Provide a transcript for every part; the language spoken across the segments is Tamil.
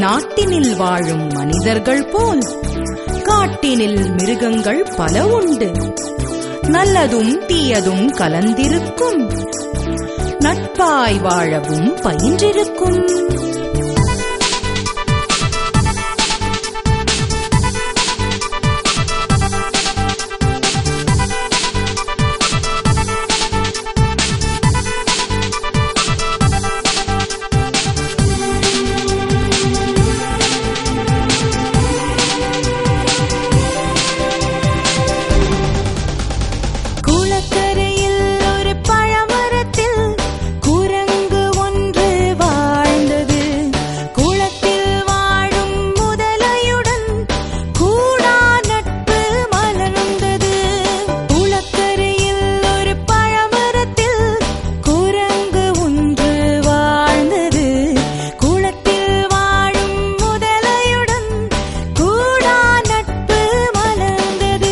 நாட்டினில் வாழும் மனிதர்கள் போல் காட்டினில் மிருகங்கள் பல உண்டு நல்லதும் தீயதும் கலந்திருக்கும் நட்பாய் வாழவும் பயின்றிருக்கும் குளக்கரையில் ஒரு பழமரத்தில் குரங்கு ஒன்று வாழ்ந்தது குளத்தில் வாழும் முதலையுடன் கூடா நட்பு மலர்ந்தது குளக்கரையில் ஒரு பழமரத்தில் குரங்கு ஒன்று வாழ்ந்தது குளத்தில் வாழும் முதலையுடன் கூடா நட்பு மலர்ந்தது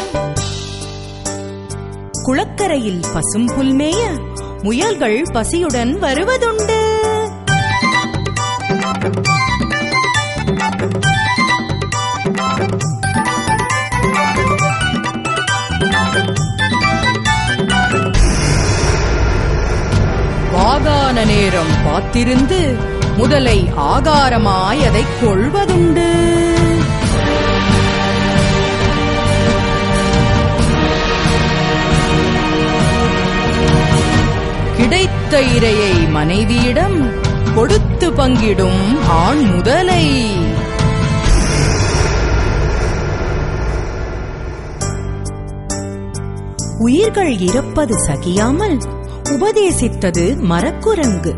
குளக்கரையில் பசும் புல்மேய முயல்கள் பசியுடன் வருவதுண்டு வாகான நேரம் பார்த்திருந்து முதலை ஆகாரமாய் அதைக் கொள்வதுண்டு கிடைத்த இரையை மனைவியிடம் கொடுத்து பங்கிடும் ஆண் முதலை உயிர்கள் இறப்பது சகியாமல் உபதேசித்தது மரக்குரங்கு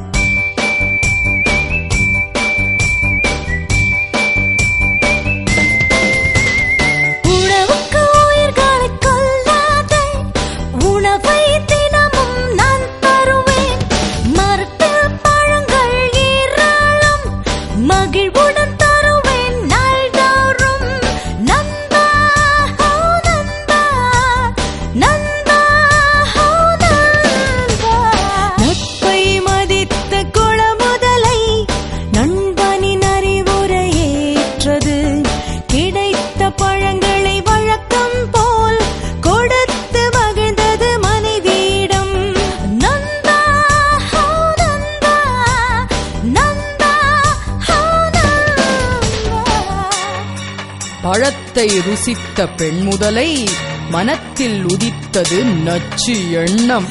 உணவுக்கு உயிர்களை கொல்லாதே உணவை தினமும் நான் தருவேன் மரத்தில் பழங்கள் ஏராளம் மகிழ்வுடன் தருவேன் நாள்தோறும் நண்பா ஓ நண்பா நண்பா ஓ நண்பா நட்பை மதித்த குளமுதலை நண்பனின் அறிவுரையேற்றது கிடைத்த பழங்களை வழக்கம் போல் கொடுத்து மகிழ்ந்தது மனைவியிடம் நண்பா ஓ நண்பா நண்பா ஓ நண்பா பழத்தை ருசித்த பெண் முதலை மனத்தில் உதித்தது நச்சு எண்ணம்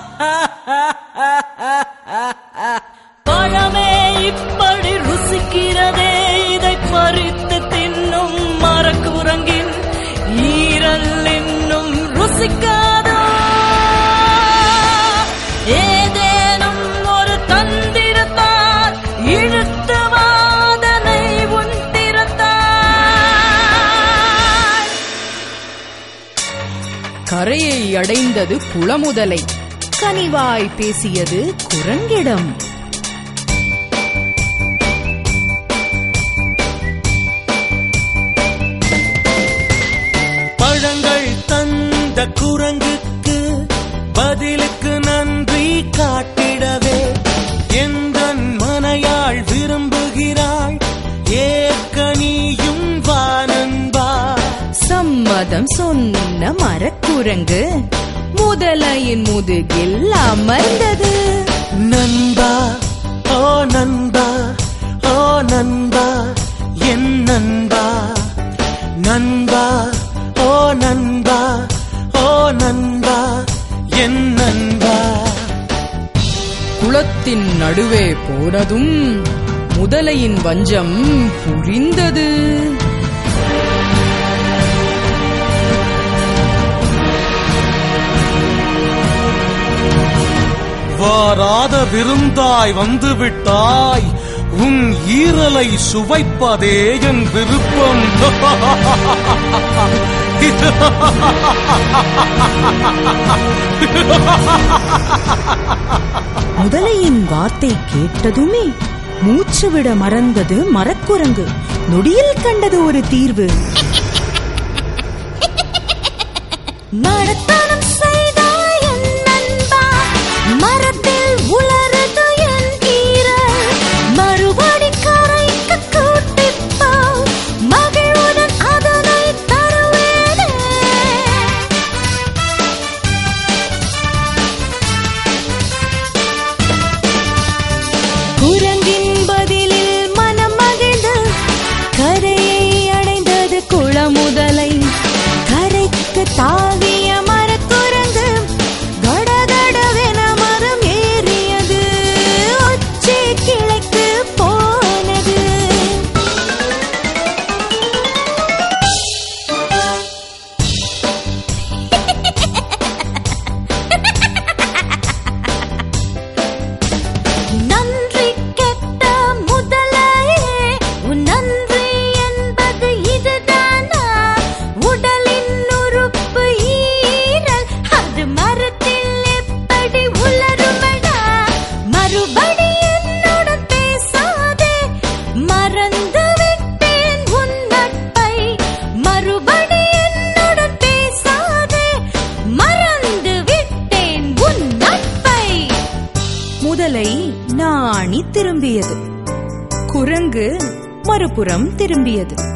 பழமே இப்படி ருசிக்கிறதே இதை பறித்து தின்னும் மரக்குரங்கின் ஈரல் இன்னும் ருசிக்காதோ ஏதேனும் ஒரு தந்திரத்தால் இழுத்து வாதனை உன் திறத்தாய் கரையை அடைந்தது குளமுதலை கனிவாய் பேசியது குரங்கிடம் பழங்கள் தந்த குரங்குக்கு பதிலுக்கு நன்றி காட்டிடவே எந்த மனையாள் விரும்புகிறாள் ஏக்கனியும் வானன்பா சம்மதம் சொன்ன மரக்குரங்கு முதலையின் முதுகில் அமர்ந்தது நண்பா ஓ நண்பா ஓ நண்பா என் நண்பா நண்பா ஓ நண்பா ஓ நண்பா என் நண்பா குளத்தின் நடுவே போனதும் முதலையின் வஞ்சம் புரிந்தது வாராத விருந்தாய் வந்து விட்டாய் உன் ஈரலை சுவைப்பதே என் விருப்பம் முதலையின் வார்த்தை கேட்டதுமே மூச்சு விட மறந்தது மரக்குரங்கு நொடியில் கண்டது ஒரு தீர்வு மடத்தனம் செய்தாய் என் நண்பா மரத்தில் உலருது என் ஈரல் மறுபடி கரைக்கு திரும்பியது குரங்கு மறுபுறம் திரும்பியது